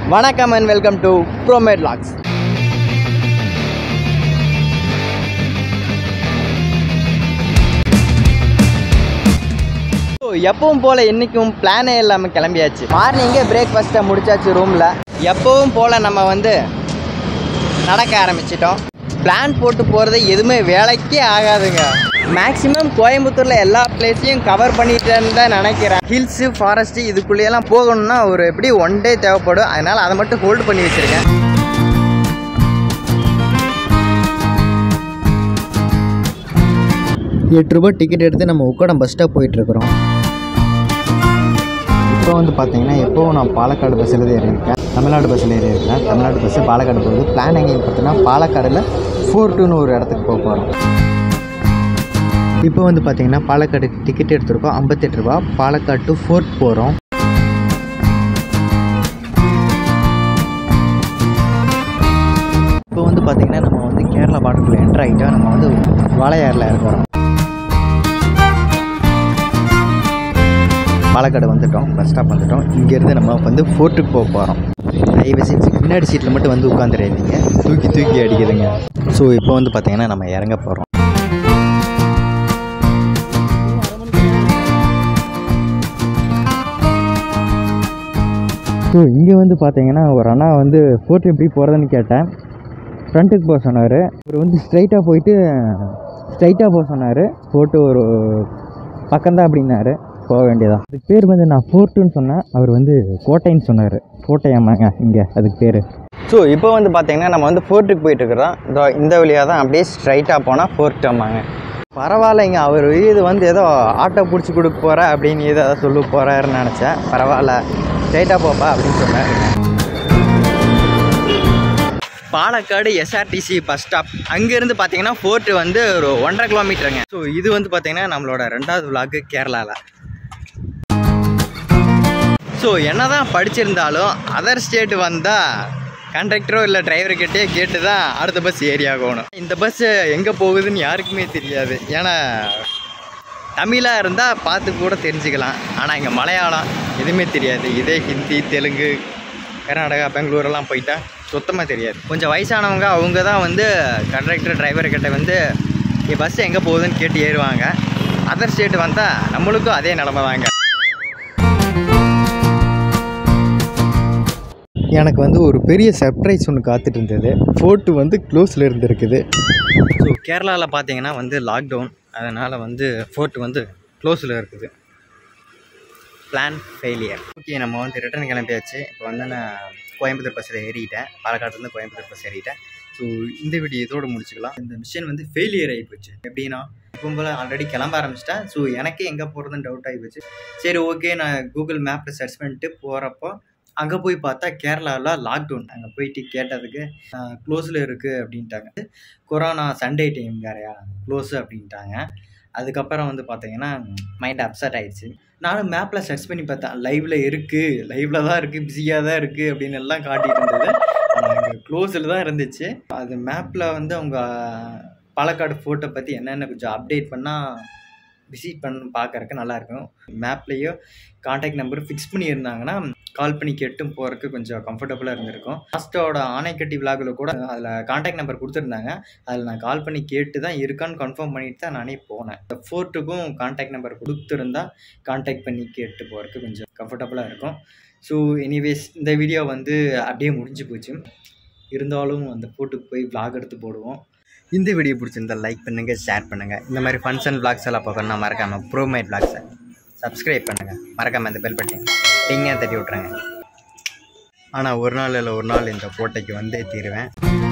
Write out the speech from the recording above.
வணக்கம் and welcome to Bromate Logs so எப்பவும் போல் இன்றைக்கும் பிளானே இல்லாமல் கிளம்பியாச்சு மார்னிங்கே பிரேக்ஃபாஸ்ட்டை முடிச்சாச்சு ரூமில் எப்பவும் போல் நம்ம வந்து நடக்க ஆரம்பிச்சிட்டோம் பிளான் போட்டு போகிறது எதுவுமே வேலைக்கே ஆகாதுங்க மேக்ஸிமம் கோயம்புத்தூரில் எல்லா பிளேஸையும் கவர் பண்ணிட்டேன்னு தான் நினைக்கிறேன் ஹில்ஸு ஃபாரஸ்ட்டு இதுக்குள்ளேயெல்லாம் போகணும்னா ஒரு எப்படி ஒன் டே தேவைப்படும் அதனால் அதை மட்டும் ஹோல்டு பண்ணி வச்சுருக்கேன் எட்டு ரூபாய் டிக்கெட் எடுத்து நம்ம உக்கடம் பஸ் ஸ்டாப் போயிட்டுருக்குறோம் இப்போ வந்து பார்த்தீங்கன்னா எப்போவும் நான் பாலக்காடு பஸ்ஸில் தான் ஏறியிருக்கேன் தமிழ்நாடு பஸ்ஸில் ஏறி இருக்கேன் தமிழ்நாடு பஸ்ஸு பாலக்காடு போகுது பிளான் எங்கேன்னு பார்த்தீங்கன்னா பாலக்காடில் ஃபோர் டூன்னு ஒரு இடத்துக்கு போக போகிறோம் இப்போ வந்து பார்த்தீங்கன்னா பாலக்காடு டிக்கெட் எடுத்திருக்கோம் ஐம்பத்தெட்டு ரூபா பாலக்காடு டு ஃபோர்ட் போகிறோம் இப்போ வந்து பார்த்தீங்கன்னா நம்ம வந்து கேரளா பார்டருக்குள்ளே என்ட்ரு ஆகிட்டோம் நம்ம வந்து வாழையாறில் இருக்கிறோம் பாலக்காடு வந்துட்டோம் பஸ் ஸ்டாப் வந்துட்டோம் இங்கேருந்து நம்ம வந்து ஃபோர்ட்டுக்கு போக போகிறோம் தயவு செஞ்சு பின்னாடி சீட்டில் மட்டும் வந்து உட்காந்துருந்தீங்க தூக்கி தூக்கி அடிக்குதுங்க ஸோ இப்போ வந்து பார்த்தீங்கன்னா நம்ம இறங்க போகிறோம் ஸோ இங்கே வந்து பார்த்தீங்கன்னா ஒரு அண்ணா வந்து ஃபோர்ட் எப்படி போகிறதுன்னு கேட்டேன் ஃப்ரண்ட்டுக்கு போக சொன்னார் அவர் வந்து ஸ்ட்ரைட்டாக போயிட்டு ஸ்ட்ரைட்டாக போக சொன்னார் ஃபோர்ட்டு ஒரு பக்கம்தான் அப்படின்னாரு போக வேண்டியதா அதுக்கு பேர் வந்து நான் ஃபோர்ட்டுன்னு சொன்னேன் அவர் வந்து கோட்டைன்னு சொன்னார் கோட்டையாமாங்க இங்கே அதுக்கு பேர் ஸோ இப்போ வந்து பார்த்தீங்கன்னா நம்ம வந்து ஃபோர்ட்டுக்கு போயிட்டு இருக்கிறோம் இதோ இந்த வழியாக தான் அப்படியே ஸ்ட்ரைட்டாக போனால் ஃபோர்ட் ஆமாங்க பரவாயில்லைங்க அவர் இது வந்து ஏதோ ஆட்டோ பிடிச்சி கொடுக்க போகிற அப்படின்னு ஏதோ ஏதோ சொல்ல போகிறாருன்னு நினச்சேன் பரவாயில்ல ஸ்ட்ரைட்டாக போப்பா அப்படின்னு சொன்னார் பாலக்காடு எஸ்ஆர்டிசி பஸ் ஸ்டாப் அங்கேருந்து பார்த்தீங்கன்னா ஃபோர்ட்டு வந்து ஒரு ஒன்றரை கிலோமீட்டருங்க ஸோ இது வந்து பார்த்தீங்கன்னா நம்மளோட ரெண்டாவது விளாக்கு கேரளாவில் ஸோ என்னதான் படிச்சிருந்தாலும் அதர் ஸ்டேட் வந்தால் கண்டக்டரோ இல்லை டிரைவர்கிட்டே கேட்டு தான் அடுத்த பஸ் ஏறி ஆகணும் இந்த பஸ் எங்கே போகுதுன்னு யாருக்குமே தெரியாது ஏன்னா தமிழாக இருந்தால் பார்த்து கூட தெரிஞ்சுக்கலாம் ஆனால் இங்கே மலையாளம் எதுவுமே தெரியாது இதே ஹிந்தி தெலுங்கு கர்நாடகா பெங்களூரெல்லாம் போயிட்டா சுத்தமாக தெரியாது கொஞ்சம் வயசானவங்க அவங்க தான் வந்து கண்டக்டர் டிரைவர்கிட்ட வந்து பஸ் எங்கே போகுதுன்னு கேட்டு ஏறுவாங்க அதர் ஸ்டேட் வந்தால் நம்மளுக்கும் அதே நிலமை தாங்க எனக்கு வந்து ஒரு பெரிய சர்ப்ரைஸ் ஒன்று காத்துட்டு இருந்தது ஃபோர்ட்டு வந்து க்ளோஸில் இருந்திருக்குது ஸோ கேரளாவில் பார்த்தீங்கன்னா வந்து லாக்டவுன் அதனால் வந்து ஃபோர்ட் வந்து க்ளோஸில் இருக்குது பிளான் ஃபெயிலியர் ஓகே நம்ம வந்து ரிட்டர்ன் கிளம்பியாச்சு இப்போ வந்து நான் கோயம்புத்தூர் பஸ்ஸில் ஏறிட்டேன் பாலக்காட்டுலேருந்து கோயம்புத்தூர் பஸ் ஏறிட்டேன் ஸோ இந்த வீடியோ இதோட முடிச்சுக்கலாம் இந்த மிஷன் வந்து ஃபெயிலியர் ஆகி போச்சு எப்படின்னா இப்போ போல் ஆல்ரெடி கிளம்ப ஆரம்பிச்சிட்டேன் ஸோ எனக்கே எங்கே போகிறதுன்னு டவுட் ஆகி போச்சு சரி ஓகே நான் கூகுள் மேப்பில் சர்ச் பண்ணிட்டு போகிறப்போ அங்கே போய் பார்த்தா கேரளாவில் லாக்டவுன் அங்கே போயிட்டு கேட்டதுக்கு க்ளோஸில் இருக்குது அப்படின்ட்டாங்க கொரோனா சண்டே டைம் வேறையா க்ளோஸு அப்படின்ட்டாங்க அதுக்கப்புறம் வந்து பார்த்தீங்கன்னா மைண்ட் அப்செட் ஆயிடுச்சு நானும் மேப்பில் சர்ச் பண்ணி பார்த்தேன் லைவில் இருக்குது லைவில் தான் இருக்குது பிஸியாக தான் இருக்குது அப்படின்னு எல்லாம் காட்டிகிட்டு இருந்தது ஆனால் அங்கே க்ளோஸில் தான் இருந்துச்சு அது மேப்பில் வந்து அவங்க பாலக்காடு ஃபோட்டோ பற்றி என்னென்ன கொஞ்சம் அப்டேட் பண்ணால் விசிட் பண்ண பார்க்கறக்கு நல்லாயிருக்கும் மேப்லேயோ காண்டாக்ட் நம்பர் ஃபிக்ஸ் பண்ணியிருந்தாங்கன்னா கால் பண்ணி கேட்டும் போகிறதுக்கு கொஞ்சம் கம்ஃபர்டபுளாக இருந்திருக்கும் லாஸ்ட்டோட ஆனைக்கட்டி விலாகில் கூட அதில் காண்டாக்ட் நம்பர் கொடுத்துருந்தாங்க அதில் நான் கால் பண்ணி கேட்டு தான் இருக்கான்னு கன்ஃபார்ம் பண்ணிட்டு தான் நானே போனேன் இந்த ஃபோர்ட்டுக்கும் காண்டாக்ட் நம்பர் கொடுத்துருந்தா காண்டாக்ட் பண்ணி கேட்டு போகிறதுக்கு கொஞ்சம் கம்ஃபர்டபுளாக இருக்கும் ஸோ எனிவேஸ் இந்த வீடியோ வந்து அப்படியே முடிஞ்சு போச்சு இருந்தாலும் அந்த ஃபோர்ட்டுக்கு போய் vlog எடுத்து போடுவோம் இந்த வீடியோ பிடிச்சிருந்தா லைக் பண்ணுங்கள் ஷேர் பண்ணுங்கள் இந்த மாதிரி ஃபங்க்ஷன் vlogs எல்லாம் பார்க்கணும்னா மறக்காமல் ப்ரோமைட் vlogs-அ சப்ஸ்கிரைப் பண்ணுங்கள் மறக்காமல் இந்த பெல் பட்டி டிங்காக தட்டி விட்ருங்க ஆனால் ஒரு நாள் இல்லை ஒரு நாள் இந்த கோட்டைக்கு வந்தே தீருவேன்